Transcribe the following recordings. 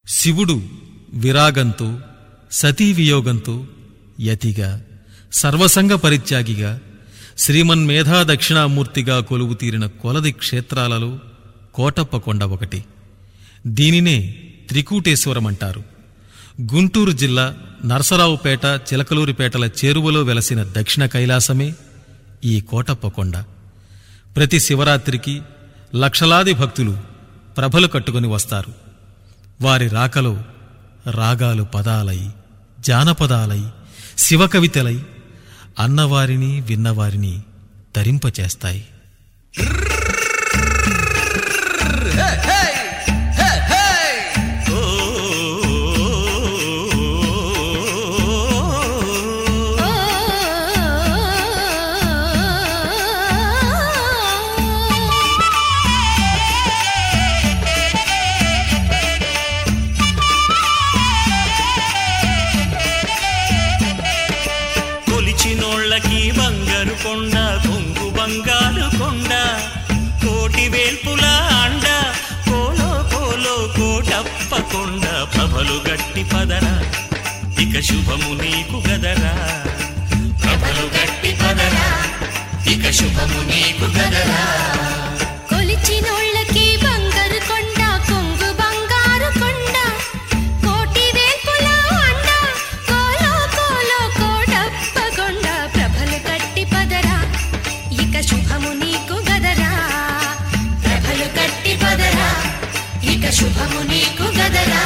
శివుడు విరాగంతో సతీ వియోగంతో యతిగా సర్వసంగ పరిత్యాగిగా శ్రీమన్మేధా దక్షిణామూర్తిగా కొలువు తీరిన కొలది క్షేత్రాలలో కోటప్పకొండ ఒకటి దీనినే త్రికూటేశ్వరమంటారు గుంటూరు జిల్లా నరసరావుపేట చిలకలూరిపేటల చేరువలో వెలసిన దక్షిణ కైలాసమే ఈ కోటప్పకొండ ప్రతి శివరాత్రికి లక్షలాది భక్తులు ప్రభలు కట్టుకుని వస్తారు వారి రాకలో రాగాలు పదాలై జానపదాలై శివకవితలై అన్నవారిని విన్నవారిని తరింపచేస్తాయి కొలిచినోళ్ళకి బంగారు కొండ కొంగు బంగారు కొండ కోటి వేల్పుల అండ కోలో కోలో కోటప్ప కొండ ప్రభలు గట్టి పదరా ఇక శుభము నీకు గదరా ప్రభలు గట్టి పదరా ఇక శుభము నీకు గదరా కొలిచినోళ్ళకి బంగారు కొండ కొంగు బంగారు కొండ కోటి వేల్పుల అండ కోలో కోలో కోటప్ప కొండ ప్రభలు కట్టి పదరా ఇక శుభము నీకు గదరా ప్రభలు కట్టి పదరా ఇక శుభము నీకు గదరా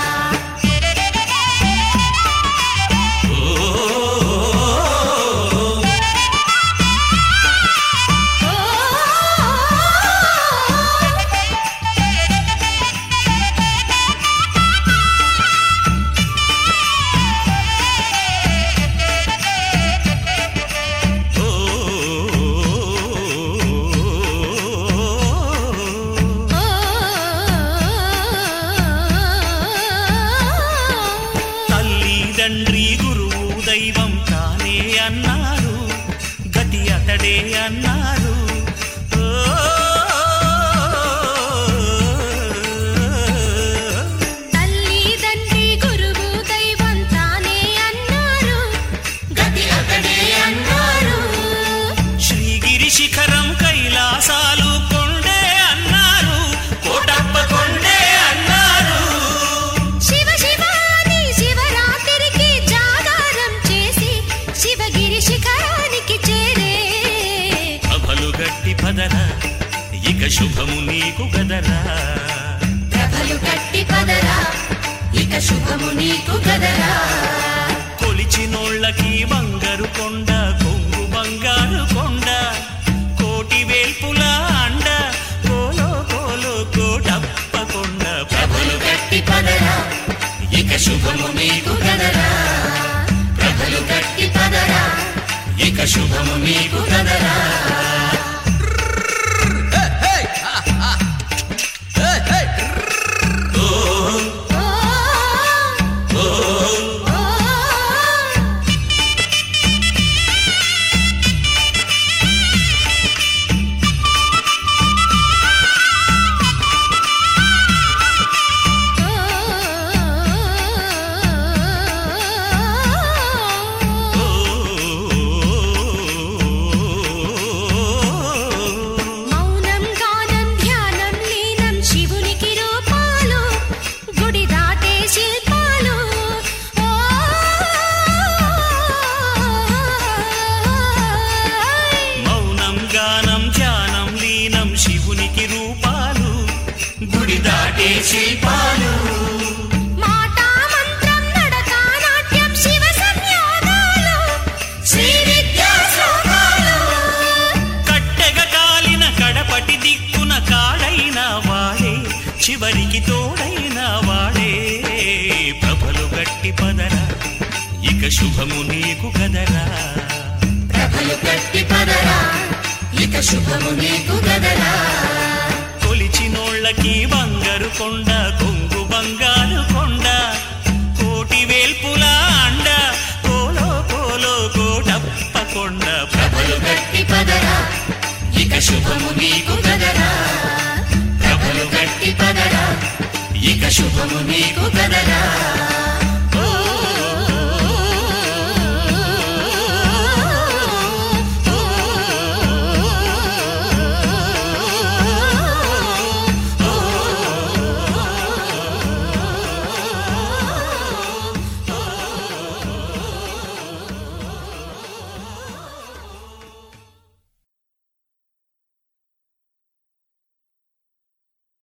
తల్లి తండ్రి గురువు దైవం తానే అన్నారు గతి అతడే అన్నారు ఓ, తల్లి తండ్రి గురువు దైవం తానే అన్నారు గతి అతడే అన్నారు శ్రీగిరి శిఖరం కైలాసాలు కొండే అన్నారు కోటప్ప కొండే అన్నారు శివ శివాని శివరాత్రికి జాగారం చేసి శివగిరి శిఖరానికి చేరే ప్రభలు గట్టి పదరా ఇక శుభము నీకు గదరా ప్రభలు కట్టి పదరా ఇక శుభము నీకు గదరా కొలిచినోళ్ళకి బంగారు కొండ కొంగు బంగారు కొండ కోటి వేల్పుల అండ కోలో కోలో కోటప్ప కొండ ప్రభలు గట్టి పదరా ఇక శుభము నీకు గదరా ప్రభలు గట్టి పదరా ఇక శుభము నీకు గదరా ఓ ఓ మౌనం గానం ధ్యానం లీనం శివునికి రూపాలు గుడి దాటే శిల్పాలు ఓ మౌనం గానం ధ్యానం లీనం శివునికి రూపాలు గుడి దాటే శిల్పాలు మాట మంత్రం నడక నాట్యం శివ సంయోగాలు శ్రీ విద్యా శ్లోకాలు కట్టెగ కాలిన కడపటి దిక్కున కాడైన వాడే చివరికి తోడైన వాడే ప్రభలు గట్టి పదరా ఇక శుభము నీకు గదరా ప్రభలు కట్టి పదరా ఇక శుభము నీకు గదరా కొలిచినోళ్ళకి బంగారు కొండ కొంగు బంగారు కొండ కోటి వేల్పుల అండ కోలో కోలో కోటప్ప కొండ ప్రభలు గట్టి పదరా ఇక శుభము నీకు గదరా ప్రభలు గట్టి పదరా ఇక శుభము నీకు గదరా